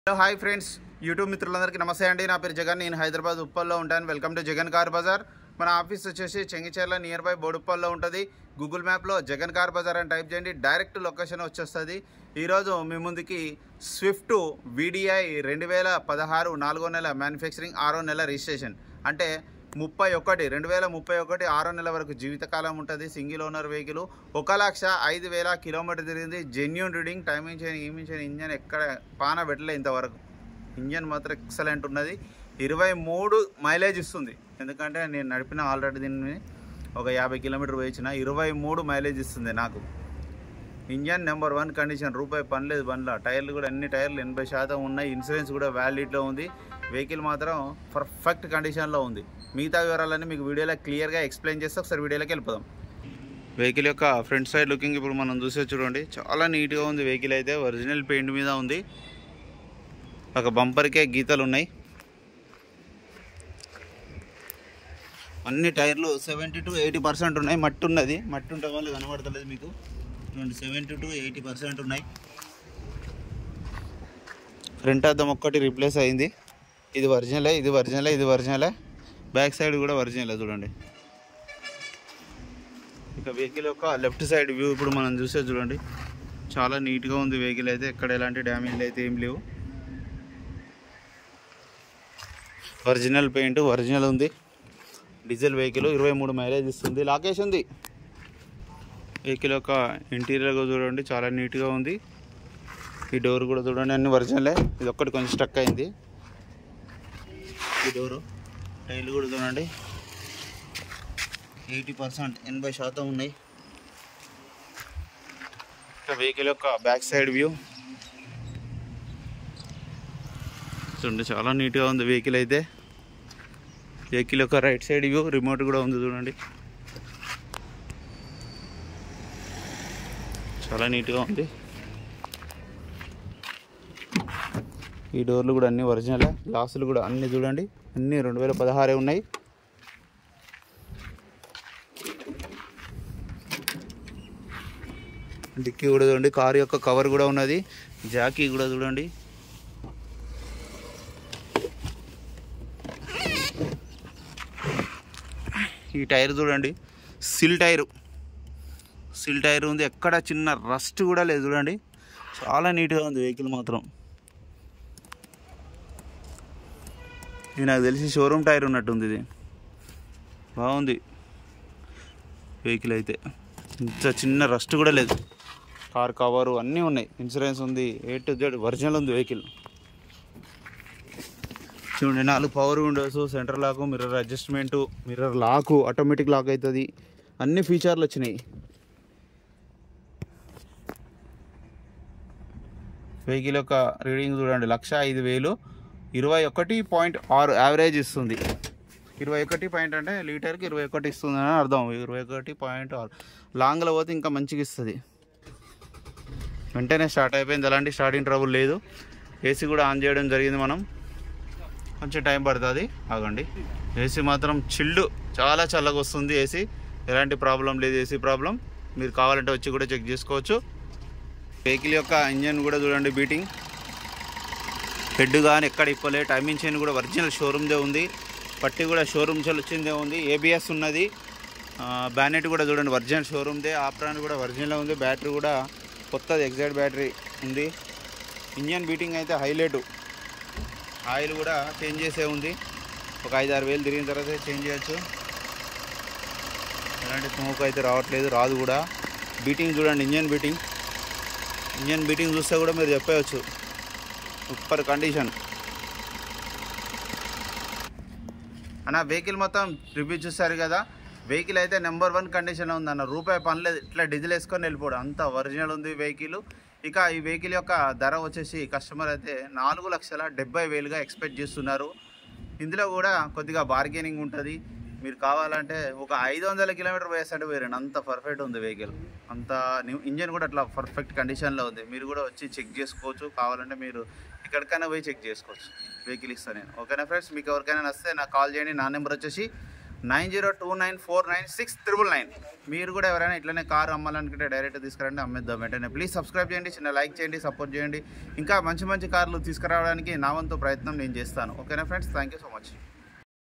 hello hi friends YouTube మిత్రులందరికీ నమస్తే అండి నా పేరు జగన్ నేను హైదరాబాద్ ఉప్పల్లో ఉంటాను welcome to Jagan car Bazar మన ఆఫీస్ వచ్చేసి చెంగిచెర్ల నియర్ బై బోడుప్పల్లో ఉంటుంది గూగుల్ మ్యాప్లో జగన్ కార్ బజార్ అని టైప్ చేయండి డైరెక్ట్ లొకేషన్ వచ్చేస్తుంది ఈరోజు మీ ముందుకి స్విఫ్ట్ వీడిఐ రెండు వేల పదహారు నాలుగో నెల మ్యానుఫ్యాక్చరింగ్ ఆరో నెల రిజిస్ట్రేషన్ అంటే ముప్పై ఒకటి రెండు వేల ముప్పై ఒకటి ఆరో నెల వరకు జీవితకాలం ఉంటుంది సింగిల్ ఓనర్ వెహికల్ ఒక లక్ష ఐదు వేల కిలోమీటర్ తిరిగింది జెన్యున్ రీడింగ్ టైమింగ్ చేయని ఈమింగ్ చేయని ఇంజన్ ఎక్కడ పాన పెట్టలే ఇంతవరకు ఇంజన్ మాత్రం ఎక్సలెంట్ ఉన్నది ఇరవై మూడు మైలేజ్ ఇస్తుంది ఎందుకంటే నేను నడిపిన ఆల్రెడీ దీన్ని ఒక యాభై కిలోమీటర్ వేయించిన ఇరవై మూడు మైలేజ్ ఇస్తుంది నాకు ఇంజన్ నెంబర్ వన్ కండిషన్ రూపాయి పనిలేదు బండ్ల టైర్లు కూడా అన్ని టైర్లు ఎనభై శాతం ఉన్నాయి ఇన్సూరెన్స్ కూడా వ్యాలిడిటీలో ఉంది వెహికల్ మాత్రం పర్ఫెక్ట్ కండిషన్లో ఉంది మిగతా వివరాలన్నీ మీకు వీడియోలో క్లియర్గా ఎక్స్ప్లెయిన్ చేస్తే ఒకసారి వీడియోలోకి వెళ్ళిపోదాం వెహికల్ యొక్క ఫ్రంట్ సైడ్ లుకింగ్ ఇప్పుడు మనం చూసే చూడండి చాలా నీట్గా ఉంది వెహికల్ అయితే ఒరిజినల్ పెయింట్ మీద ఉంది ఒక బంపర్కే గీతలు ఉన్నాయి అన్ని టైర్లు సెవెంటీ టు ఎయిటీ పర్సెంట్ ఉన్నాయి మట్టి ఉన్నది మట్టి ఉంటే వాళ్ళు కనబడతలేదు మీకు సెవెంటీ టు ఎయిటీ పర్సెంట్ ఉన్నాయి ఫ్రంట్ అద్దం ఒక్కటి రీప్లేస్ అయింది ఇది ఒరిజినలే ఇది ఒరిజినలే ఇది ఒరిజినలే బ్యాక్ సైడ్ కూడా ఒరిజినలే చూడండి ఇక వెహికల్ యొక్క లెఫ్ట్ సైడ్ వ్యూ ఇప్పుడు మనం చూసే చూడండి చాలా నీట్గా ఉంది వెహికల్ అయితే ఎక్కడ ఎలాంటి డ్యామేజ్లు అయితే ఏం లేవు ఒరిజినల్ పెయింట్ ఒరిజినల్ ఉంది డీజిల్ వెహికల్ ఇరవై మూడు మైలేజ్ ఇస్తుంది లాకేష్ ఉంది వెహికల్ యొక్క ఇంటీరియర్ చూడండి చాలా నీట్గా ఉంది ఈ డోర్ కూడా చూడండి అన్ని ఒరిజినలే ఇది ఒక్కటి కొంచెం స్టక్ అయింది ఈ డోరు టైర్లు కూడా చూడండి ఎయిటీ పర్సెంట్ ఎనభై శాతం ఉన్నాయి ఇంకా వెహికల్ యొక్క బ్యాక్ సైడ్ వ్యూ చూడండి చాలా నీట్గా ఉంది వెహికల్ అయితే వెహికల్ యొక్క రైట్ సైడ్ వ్యూ రిమోట్ కూడా ఉంది చూడండి చాలా నీట్గా ఉంది ఈ డోర్లు కూడా అన్ని ఒరిజినల్ గ్లాసులు కూడా అన్ని చూడండి అన్ని రెండు వేల పదహారే ఉన్నాయి డిక్కీ కూడా చూడండి కారు యొక్క కవర్ కూడా ఉన్నది జాకీ కూడా చూడండి ఈ టైర్ చూడండి సిల్ టైరు సిల్ టైర్ ఉంది ఎక్కడ చిన్న రస్ట్ కూడా లేదు చూడండి చాలా నీట్గా ఉంది వెహికల్ మాత్రం ఇది నాకు తెలిసి షోరూమ్ టైర్ ఉన్నట్టుంది ఇది బాగుంది వెహికల్ అయితే ఇంత చిన్న రస్ట్ కూడా లేదు కార్ కవరు అన్నీ ఉన్నాయి ఇన్సూరెన్స్ ఉంది ఏ టు జెడ్ ఒరిజినల్ ఉంది వెహికల్ చూడండి నాలుగు power windows centre lock mirror adjustment mirror lock automatic lock అవుతుంది అన్ని ఫీచర్లు వచ్చినాయి వెహికల్ యొక్క రీడింగ్ చూడండి లక్ష ఐదు వేలు ఇరవై ఒకటి పాయింట్ ఆరు యావరేజ్ ఇస్తుంది ఇరవై ఒకటి పాయింట్ అంటే లీటర్కి ఇరవై ఒకటి ఇస్తుంది అని అర్థం ఇరవై ఒకటి పాయింట్ ఆరు లాంగ్లో పోతే ఇంకా మంచిగా ఇస్తుంది వెంటనే స్టార్ట్ అయిపోయింది ఎలాంటి స్టార్టింగ్ ట్రబుల్ లేదు ఏసీ కూడా ఆన్ చేయడం జరిగింది మనం కొంచెం టైం పడుతుంది ఆగండి ఏసీ మాత్రం చిల్లు చాలా చల్లగా వస్తుంది ఏసీ ఎలాంటి ప్రాబ్లం లేదు ఏసీ ప్రాబ్లం మీరు కావాలంటే వచ్చి కూడా చెక్ చేసుకోవచ్చు వెహికల్ యొక్క ఇంజన్ కూడా చూడండి బీటింగ్ హెడ్ కానీ ఎక్కడ ఇప్పలే టైమింగ్ చైన్ కూడా ఒరిజినల్ షోరూమ్దే ఉంది పట్టి కూడా షోరూమ్ వచ్చిందే ఉంది ఏబిఎస్ ఉన్నది బ్యానెట్ కూడా చూడండి ఒరిజినల్ షోరూమ్దే ఆప్రాన్ కూడా ఒరిజినల్ ఉంది బ్యాటరీ కూడా కొత్తది ఎగ్జాక్ట్ బ్యాటరీ ఉంది ఇంజన్ బీటింగ్ అయితే హైలైట్ ఆయిల్ కూడా చేంజ్ చేసే ఉంది ఒక ఐదు ఆరు వేలు తిరిగిన తర్వాత చేంజ్ చేయొచ్చు ఎలాంటి స్మోక్ అయితే రావట్లేదు రాదు కూడా బీటింగ్ చూడండి ఇంజన్ బీటింగ్ ఇంజన్ బీటింగ్ చూస్తే కూడా మీరు చెప్పవచ్చు సూపర్ కండిషన్ అన్న వెహికల్ మొత్తం రివ్యూ చూస్తారు కదా వెహికల్ అయితే నెంబర్ వన్ కండిషన్లో ఉంది అన్న రూపాయి పనిలేదు ఇట్లా డీజిల్ వేసుకొని వెళ్ళిపోవడం అంత ఒరిజినల్ ఉంది వెహికల్ ఇక ఈ వెహికల్ యొక్క ధర వచ్చేసి కస్టమర్ అయితే నాలుగు లక్షల డెబ్బై వేలుగా ఎక్స్పెక్ట్ చేస్తున్నారు ఇందులో కూడా కొద్దిగా బార్గెనింగ్ ఉంటుంది మీరు కావాలంటే ఒక ఐదు వందల కిలోమీటర్ పోయేసంటే వేరండి అంత పర్ఫెక్ట్ ఉంది వెహికల్ అంత ఇంజన్ కూడా అట్లా పర్ఫెక్ట్ కండిషన్లో ఉంది మీరు కూడా వచ్చి చెక్ చేసుకోవచ్చు కావాలంటే మీరు ఎక్కడికైనా పోయి చెక్ చేసుకోవచ్చు వెహికల్ ఇస్తాను నేను ఓకేనా ఫ్రెండ్స్ మీకు ఎవరికైనా వస్తే నాకు కాల్ చేయండి నా నెంబర్ వచ్చేసి nine zero two nine four nine six triple nine మీరు కూడా ఎవరైనా ఇట్లనే కారు అమ్మాలనుకుంటే డైరెక్ట్ తీసుకురండి అమ్మేద్దాం వెంటనే ప్లీజ్ సబ్స్క్రైబ్ చేయండి చిన్న లైక్ చేయండి సపోర్ట్ చేయండి ఇంకా మంచి మంచి కార్లు తీసుకురావడానికి నా వంతు ప్రయత్నం నేను చేస్తాను ఓకేనా friends thank you so much